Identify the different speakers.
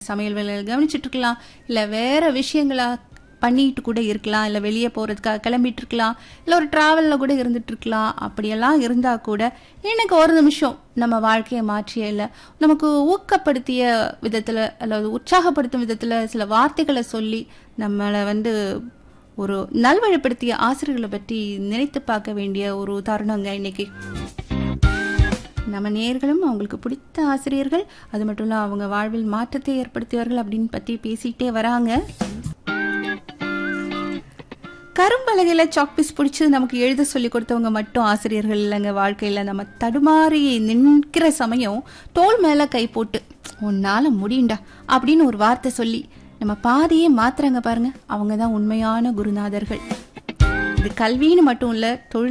Speaker 1: சமையல் வேலையில் கவனிச்சிட்டு இருக்கலாம் இல்லை வேற விஷயங்களா பண்ணிட்டு கூட இருக்கலாம் இல்லை வெளியே போகிறதுக்காக கிளம்பிட்டு இருக்கலாம் இல்லை ஒரு ட்ராவலில் கூட இருந்துட்டு இருக்கலாம் அப்படியெல்லாம் இருந்தால் கூட எனக்கு ஒரு நிமிஷம் நம்ம வாழ்க்கையை மாற்றிய இல்லை நமக்கு ஊக்கப்படுத்திய விதத்தில் அல்லது உற்சாகப்படுத்தும் விதத்தில் சில வார்த்தைகளை சொல்லி நம்மளை வந்து ஒரு நல்வழிப்படுத்திய ஆசிரியர்களை பற்றி நினைத்து பார்க்க வேண்டிய ஒரு தருணங்க இன்னைக்கு நம்ம நேர்களும் அவங்களுக்கு பிடித்த ஆசிரியர்கள் அது மட்டும் இல்லை அவங்க வாழ்வில் மாற்றத்தை ஏற்படுத்தியவர்கள் அப்படின்னு பற்றி பேசிக்கிட்டே வராங்க கரும்பலகையில் சாக்பீஸ் பிடிச்சி நமக்கு எழுத சொல்லி கொடுத்தவங்க மட்டும் ஆசிரியர்கள் இல்லைங்க வாழ்க்கையில் நம்ம தடுமாறி நிற்கிற சமயம் தோல் மேலே கை போட்டு உன்னால முடியுண்டா அப்படின்னு ஒரு வார்த்தை சொல்லி நம்ம பாதையே மாத்துறாங்க பாருங்க அவங்க தான் உண்மையான குருநாதர்கள் இது கல்வின்னு மட்டும் இல்லை தொழில்